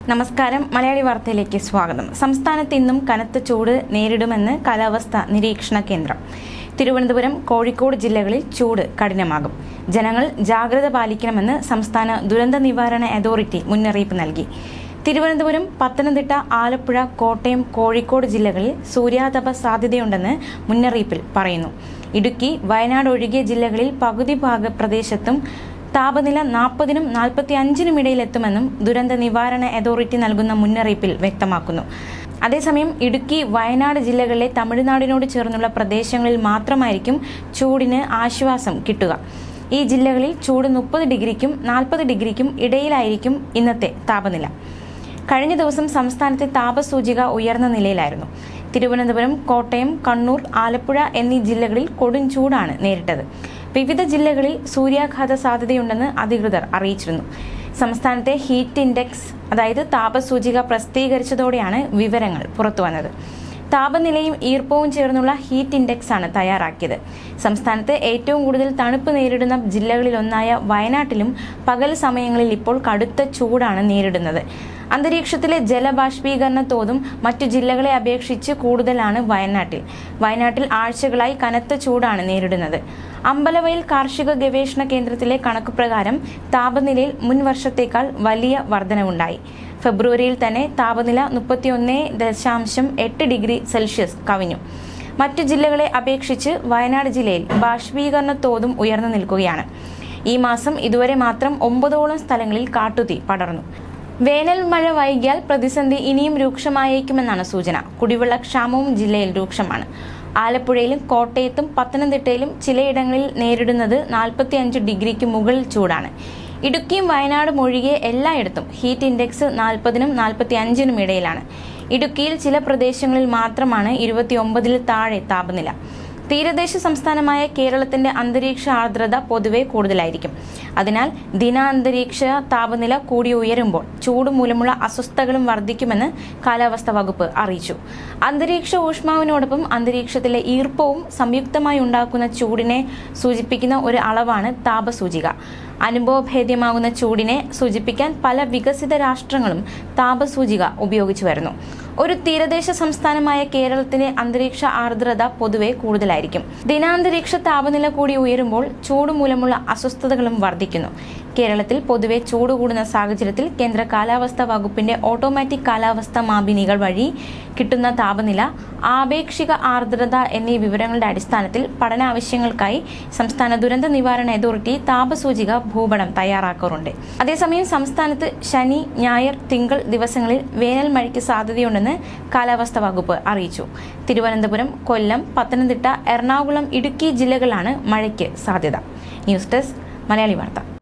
നമസ്കാരം മലയാളി വാർത്തയിലേക്ക് സ്വാഗതം സംസ്ഥാനത്ത് ഇന്നും കനത്ത ചൂട് നേരിടുമെന്ന് കാലാവസ്ഥാ നിരീക്ഷണ കേന്ദ്രം തിരുവനന്തപുരം കോഴിക്കോട് ജില്ലകളിൽ ചൂട് കഠിനമാകും ജനങ്ങൾ ജാഗ്രത പാലിക്കണമെന്ന് സംസ്ഥാന ദുരന്ത നിവാരണ അതോറിറ്റി മുന്നറിയിപ്പ് നൽകി തിരുവനന്തപുരം പത്തനംതിട്ട ആലപ്പുഴ കോട്ടയം കോഴിക്കോട് ജില്ലകളിൽ സൂര്യാതപ സാധ്യതയുണ്ടെന്ന് മുന്നറിയിപ്പിൽ പറയുന്നു ഇടുക്കി വയനാട് ഒഴികെ ജില്ലകളിൽ പകുതി ഭാഗ പ്രദേശത്തും താപനില നാൽപ്പതിനും നാൽപ്പത്തി അഞ്ചിനും ഇടയിലെത്തുമെന്നും ദുരന്ത നിവാരണ അതോറിറ്റി നൽകുന്ന മുന്നറിയിപ്പിൽ വ്യക്തമാക്കുന്നു അതേസമയം ഇടുക്കി വയനാട് ജില്ലകളിലെ തമിഴ്നാടിനോട് ചേർന്നുള്ള പ്രദേശങ്ങളിൽ മാത്രമായിരിക്കും ചൂടിന് ആശ്വാസം കിട്ടുക ഈ ജില്ലകളിൽ ചൂട് മുപ്പത് ഡിഗ്രിക്കും നാൽപ്പത് ഡിഗ്രിക്കും ഇടയിലായിരിക്കും ഇന്നത്തെ താപനില കഴിഞ്ഞ ദിവസം സംസ്ഥാനത്തെ താപസൂചിക ഉയർന്ന നിലയിലായിരുന്നു തിരുവനന്തപുരം കോട്ടയം കണ്ണൂർ ആലപ്പുഴ എന്നീ ജില്ലകളിൽ കൊടും ചൂടാണ് നേരിട്ടത് വിവിധ ജില്ലകളിൽ സൂര്യാഘാത സാധ്യതയുണ്ടെന്ന് അധികൃതർ അറിയിച്ചിരുന്നു സംസ്ഥാനത്തെ ഹീറ്റ് ഇൻഡെക്സ് അതായത് താപസൂചിക പ്രസിദ്ധീകരിച്ചതോടെയാണ് വിവരങ്ങൾ പുറത്തുവന്നത് താപനിലയും ഈർപ്പവും ചേർന്നുള്ള ഹീറ്റ് ഇൻഡെക്സ് ആണ് തയ്യാറാക്കിയത് സംസ്ഥാനത്ത് ഏറ്റവും കൂടുതൽ തണുപ്പ് നേരിടുന്ന ജില്ലകളിലൊന്നായ വയനാട്ടിലും പകൽ സമയങ്ങളിൽ ഇപ്പോൾ കടുത്ത ചൂടാണ് നേരിടുന്നത് അന്തരീക്ഷത്തിലെ ജലബാഷ്പീകരണ തോതും മറ്റു ജില്ലകളെ അപേക്ഷിച്ച് കൂടുതലാണ് വയനാട്ടിൽ വയനാട്ടിൽ ആഴ്ചകളായി കനത്ത ചൂടാണ് നേരിടുന്നത് അമ്പലവയൽ കാർഷിക ഗവേഷണ കേന്ദ്രത്തിലെ കണക്ക് പ്രകാരം താപനിലയിൽ മുൻ വർഷത്തേക്കാൾ വലിയ വർധനവുണ്ടായി ഫെബ്രുവരിയിൽ തന്നെ താപനില മുപ്പത്തിയൊന്ന് ദശാംശം എട്ട് ഡിഗ്രി സെൽഷ്യസ് കവിഞ്ഞു മറ്റു ജില്ലകളെ അപേക്ഷിച്ച് വയനാട് ജില്ലയിൽ ബാഷ്പീകരണ തോതും ഉയർന്നു നിൽക്കുകയാണ് ഈ മാസം ഇതുവരെ മാത്രം ഒമ്പതോളം സ്ഥലങ്ങളിൽ കാട്ടുതീ പടർന്നു വേനൽ മഴ വൈകിയാൽ പ്രതിസന്ധി ഇനിയും രൂക്ഷമായേക്കുമെന്നാണ് സൂചന കുടിവെള്ളക്ഷാമവും ജില്ലയിൽ രൂക്ഷമാണ് ആലപ്പുഴയിലും കോട്ടയത്തും പത്തനംതിട്ടയിലും ചിലയിടങ്ങളിൽ നേരിടുന്നത് നാൽപ്പത്തിയഞ്ച് ഡിഗ്രിക്ക് മുകളിൽ ചൂടാണ് ഇടുക്കിയും വയനാടും ഒഴികെ എല്ലായിടത്തും ഹീറ്റ് ഇൻഡെക്സ് നാൽപ്പതിനും നാൽപ്പത്തി അഞ്ചിനും ഇടയിലാണ് ഇടുക്കിയിൽ ചില പ്രദേശങ്ങളിൽ മാത്രമാണ് ഇരുപത്തിയൊമ്പതിൽ താഴെ താപനില തീരദേശ സംസ്ഥാനമായ കേരളത്തിന്റെ അന്തരീക്ഷ ആർദ്രത പൊതുവെ കൂടുതലായിരിക്കും അതിനാൽ ദിനാന്തരീക്ഷ താപനില കൂടി ഉയരുമ്പോൾ ചൂട് മൂലമുള്ള അസ്വസ്ഥതകളും വർദ്ധിക്കുമെന്ന് കാലാവസ്ഥാ വകുപ്പ് അറിയിച്ചു അന്തരീക്ഷ ഊഷ്മാവിനോടൊപ്പം അന്തരീക്ഷത്തിലെ ഈർപ്പവും സംയുക്തമായി ഉണ്ടാക്കുന്ന ചൂടിനെ സൂചിപ്പിക്കുന്ന ഒരു അളവാണ് താപസൂചിക അനുഭവഭേദ്യമാകുന്ന ചൂടിനെ സൂചിപ്പിക്കാൻ പല വികസിത രാഷ്ട്രങ്ങളും താപസൂചിക ഉപയോഗിച്ചു വരുന്നു ഒരു തീരദേശ സംസ്ഥാനമായ കേരളത്തിലെ അന്തരീക്ഷ ആർദ്രത പൊതുവെ കൂടുതലായിരിക്കും ദിനാന്തരീക്ഷ താപനില കൂടി ഉയരുമ്പോൾ ചൂട് മൂലമുള്ള അസ്വസ്ഥതകളും വർദ്ധിക്കുന്നു കേരളത്തിൽ പൊതുവെ ചൂട് കൂടുന്ന സാഹചര്യത്തിൽ കേന്ദ്ര കാലാവസ്ഥാ വകുപ്പിന്റെ ഓട്ടോമാറ്റിക് കാലാവസ്ഥാ മാപിനികൾ വഴി കിട്ടുന്ന താപനില ആപേക്ഷിക ആർദ്രത എന്നീ വിവരങ്ങളുടെ അടിസ്ഥാനത്തിൽ പഠനാവശ്യങ്ങൾക്കായി സംസ്ഥാന ദുരന്ത നിവാരണ അതോറിറ്റി താപസൂചിക ഭൂപടം തയ്യാറാക്കാറുണ്ട് അതേസമയം സംസ്ഥാനത്ത് ശനി ഞായർ തിങ്കൾ ദിവസങ്ങളിൽ വേനൽ മഴയ്ക്ക് സാധ്യതയുണ്ടെന്ന് കാലാവസ്ഥാ വകുപ്പ് അറിയിച്ചു തിരുവനന്തപുരം കൊല്ലം പത്തനംതിട്ട എറണാകുളം ഇടുക്കി ജില്ലകളിലാണ് മഴയ്ക്ക് സാധ്യത ന്യൂസ് ഡെസ്ക് മലയാളി വാർത്ത